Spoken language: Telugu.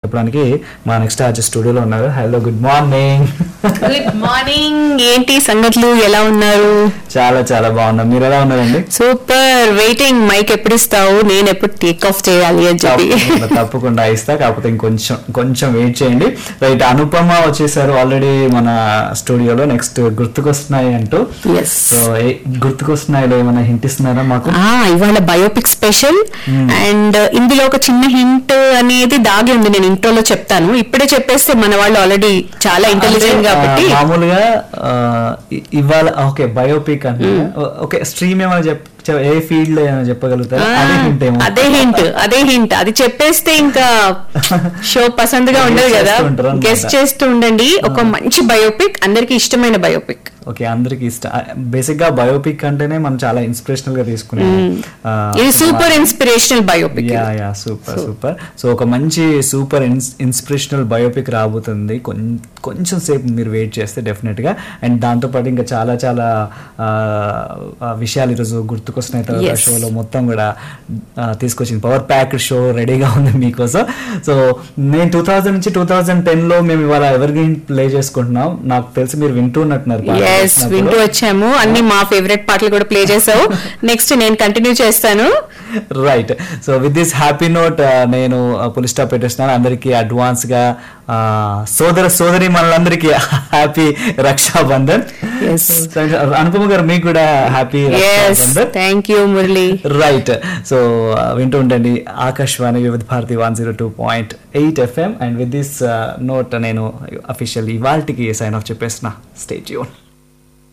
చెప్పడానికి మా నెక్స్ట్ ఆర్టిస్ట్ స్టూడియోలో ఉన్నారు hello good morning good morning ఏంటి సంగతులు ఎలా ఉన్నారు చాలా చాలా బాగున్నాం మీరు ఎలా ఉన్నారండి సూపర్ వెయిటింగ్ మైక్ ఎప్పుడు ఇస్తావు నేను ఎప్పుడు టేక్ ఆఫ్ చేయాలి అని చెప్పి తప్పకుండా, తప్పకుండా ఇస్తా కాకపోతే ఇంకొంచెం కొంచెం వెయిట్ చేయండి రైట్ అనుపమ వచ్చేసారు ఆల్రెడీ మన స్టూడియోలో నెక్స్ట్ గుర్తుకొస్తున్నాయి అంటూ ఎస్ సో ఏ- గుర్తుకొస్తున్నాయిలో ఏమైనా హింట్ ఇస్తున్నారా మాకు ఆ ఇవాళ బయోపిక్ స్పెషల్ అండ్ ఇందులో ఒక చిన్న హింట్ అనేది దాగి ఉంది నేను ఇంట్రోలో చెప్తాను ఇప్పుడే చెప్పేస్తే మన వాళ్ళు ఆల్రెడీ చాలా ఇంటెలిజెంట్ అంటే, కాబట్టి ఆ, మామూలుగా ఆ, ఇ- ఇవాళ ఓకే బయోపిక్ అంటే ఓకే స్ట్రీమ్ ఏమైనా చెప్ చెప్- ఏ ఫీల్డ్ లో ఏమైనా చెప్పగలుగుతారా ఆ, అదే హింట్ ఏమో అదే హింట్ అదే హింట్ అది చెప్పేస్తే ఇంకా షో పసందుగా ఉండదు Guess కదా చేస్తూ ఉంటారు అన్నమాట. గెస్ట్ చేస్తూ ఉండండి ఒక మంచి బయోపిక్ అందరికి ఇష్టమైన బయోపిక్ ఓకే అందరికి ఇష్టం బేసిక్ గా బయోపిక్ అంటేనే మనం చాలా ఇన్స్పిరేషనల్ గా తీసుకున్నాం ఆ, ఇది super inspirational biopic yeah yeah super super so ఒక మంచి సూపర్ ఇన్స్పిరేషనల్ బయోపిక్ రాబోతుంది కొం- కొంచెం సేపు మీరు వెయిట్ చేస్తే డెఫినెట్ గా అండ్ దాంతో పాటు ఇంకా చాలా చాలా ఆ, ఆ విషయాలు ఈరోజు గుర్తుకొస్తున్నాయి తర్వాత Yes. షోలో మొత్తం కూడా ఆ, తీసుకొచ్చింది పవర్ ప్యాక్డ్ షో రెడీగా ఉంది మీకోసం సో నేను టూ థౌజండ్ నుంచి టూ థౌజండ్ టెన్ లో మేము ఇవాళ ఎవర్ గేమ్ ప్లే చేసుకుంటున్నాం నాకు తెలిసి మీరు వింటున్నట్టున్నారు పాటలు ఎస్ వచ్చినప్పుడు. వింటూ వచ్చాము అన్ని మా ఫేవరెట్ పాటలు కూడా ప్లే చేసావు నెక్స్ట్ నేను కంటిన్యూ చేస్తాను right so with this happy note నేను పులి స్టాప్ పెట్టేస్తున్నాను అందరికీ అడ్వాన్స్ గా ఆ, సోదర సోదరి మనందరికీ హ్యాపీ రక్షాబంధన్ Yes. అనుపమ గారు మీకు కూడా హ్యాపీ ఎస్ Rakshabandhan thank you Murali right so వింటూ ఉండండి Akashvani Vividh Bharati one zero two point eight F M and with this note నేను అఫీషియల్ ఇవాల్టికి సైన్ ఆఫ్ చెప్పేస్తున్నా స్టేట్ యూన్